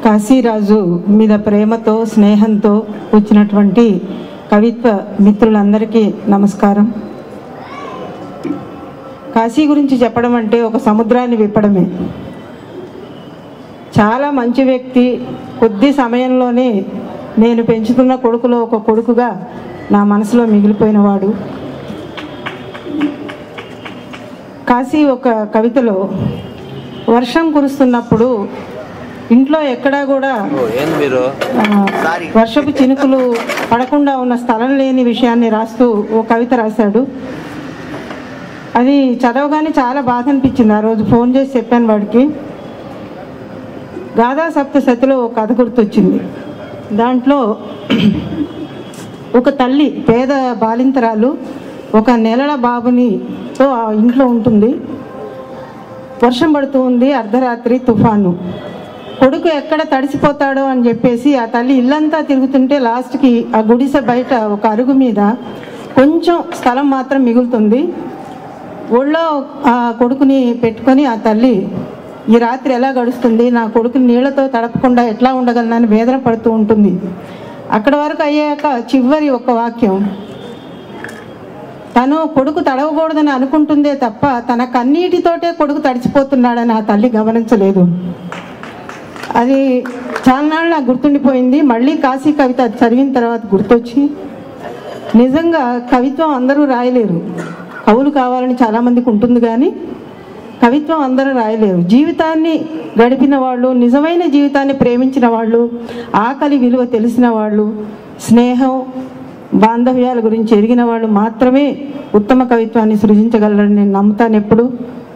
కాశీరాజు మీద ప్రేమతో స్నేహంతో వచ్చినటువంటి కవిత్వ మిత్రులందరికీ నమస్కారం కాశీ గురించి చెప్పడం అంటే ఒక సముద్రాన్ని విప్పడమే చాలా మంచి వ్యక్తి కొద్ది సమయంలోనే నేను పెంచుతున్న కొడుకులో ఒక కొడుకుగా నా మనసులో మిగిలిపోయినవాడు కాశీ ఒక కవితలో వర్షం కురుస్తున్నప్పుడు ఇంట్లో ఎక్కడా కూడా ఓ, ఏంది మీరు ఆ, వర్షపు చినుకులు పడకుండా ఉన్న స్థలం లేని విషయాన్ని రాస్తూ ఓ కవిత రాశాడు అది చదవగానే చాలా బాధ అనిపించింది ఆ రోజు ఫోన్ చేసి చెప్పాను వాడికి గాథా సప్తశతిలో ఒక కథ గుర్తొచ్చింది దాంట్లో ఒక తల్లి పేద బాలింతరాలు ఒక నెలల బాబునితో ఆ ఇంట్లో ఉంటుంది వర్షం పడుతూ ఉంది అర్ధరాత్రి తుఫాను కొడుకు ఎక్కడ తడిసిపోతాడో అని చెప్పేసి ఆ తల్లి ఇల్లంతా తిరుగుతుంటే లాస్ట్కి ఆ గుడిసె బయట ఒక అరుగు మీద కొంచెం స్థలం మాత్రం మిగులుతుంది ఒళ్ళో ఆ కొడుకుని పెట్టుకొని ఆ తల్లి ఈ రాత్రి ఎలా గడుస్తుంది నా కొడుకుని నీళ్లతో తడపకుండా ఎట్లా ఉండగలనని వేదన పడుతూ ఉంటుంది అక్కడ వరకు అయ్యాక చివరి ఒక వాక్యం తను కొడుకు తడవకూడదని అనుకుంటుందే తప్ప తన కన్నీటితోటే కొడుకు తడిచిపోతున్నాడని ఆ తల్లి గమనించలేదు అది చాలా నాళ్ళు నాకు గుర్తుండిపోయింది మళ్ళీ కాశీ కవిత అది చదివిన తర్వాత గుర్తొచ్చి నిజంగా కవిత్వం అందరూ రాయలేరు కవులు కావాలని చాలామందికి ఉంటుంది కానీ కవిత్వం అందరూ రాయలేరు జీవితాన్ని గడిపిన వాళ్ళు నిజమైన జీవితాన్ని ప్రేమించిన వాళ్ళు ఆకలి విలువ తెలిసిన వాళ్ళు స్నేహం బాంధవ్యాల గురించి ఎరిగిన వాళ్ళు మాత్రమే ఉత్తమ కవిత్వాన్ని సృజించగలరని నేను నమ్ముతాను ఎప్పుడు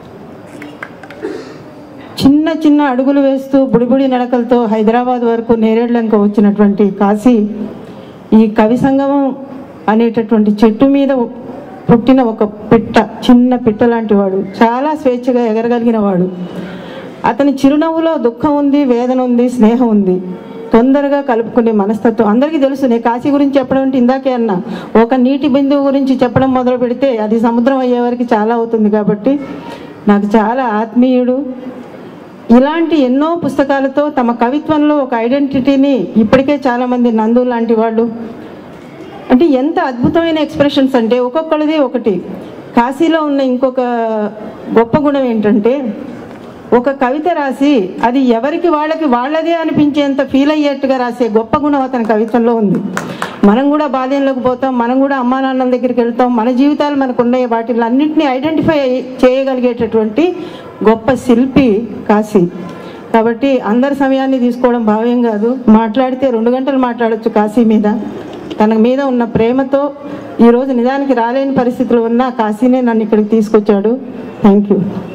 చిన్న చిన్న అడుగులు వేస్తూ బుడిబుడి నడకలతో హైదరాబాద్ వరకు నేరేళ్లంక వచ్చినటువంటి కాశీ ఈ కవి సంగమం అనేటటువంటి చెట్టు మీద పుట్టిన ఒక పిట్ట చిన్న పిట్ట లాంటి వాడు చాలా స్వేచ్ఛగా ఎగరగలిగిన వాడు అతని చిరునవ్వులో దుఃఖం ఉంది వేదన ఉంది స్నేహం ఉంది తొందరగా కలుపుకునే మనస్తత్వం అందరికీ తెలుసు నేను కాశీ గురించి చెప్పడం అంటే ఇందాకే అన్నా ఒక నీటి బిందువు గురించి చెప్పడం మొదలు పెడితే అది సముద్రం అయ్యే వరకు చాలా అవుతుంది కాబట్టి నాకు చాలా ఆత్మీయుడు ఇలాంటి ఎన్నో పుస్తకాలతో తమ కవిత్వంలో ఒక ఐడెంటిటీని ఇప్పటికే చాలామంది నందు లాంటి వాళ్ళు అంటే ఎంత అద్భుతమైన ఎక్స్ప్రెషన్స్ అంటే ఒక్కొక్కరిది ఒకటి కాశీలో ఉన్న ఇంకొక గొప్ప గుణం ఏంటంటే ఒక కవిత రాసి అది ఎవరికి వాళ్ళకి వాళ్ళదే అనిపించేంత ఫీల్ అయ్యేట్టుగా రాసే గొప్ప గుణం అతని కవిత్వంలో ఉంది మనం కూడా బాల్యంలోకి పోతాం మనం కూడా అమ్మా నాన్నల దగ్గరికి వెళ్తాం మన జీవితాలు మనకు ఉన్నాయి వాటిని అన్నింటినీ ఐడెంటిఫై చేయగలిగేటటువంటి గొప్ప శిల్పి కాశీ కాబట్టి అందరి సమయాన్ని తీసుకోవడం భావ్యం కాదు మాట్లాడితే రెండు గంటలు మాట్లాడొచ్చు కాశీ మీద తన మీద ఉన్న ప్రేమతో ఈరోజు నిజానికి రాలేని పరిస్థితులు ఉన్నా కాశీనే నన్ను ఇక్కడికి తీసుకొచ్చాడు థ్యాంక్ యూ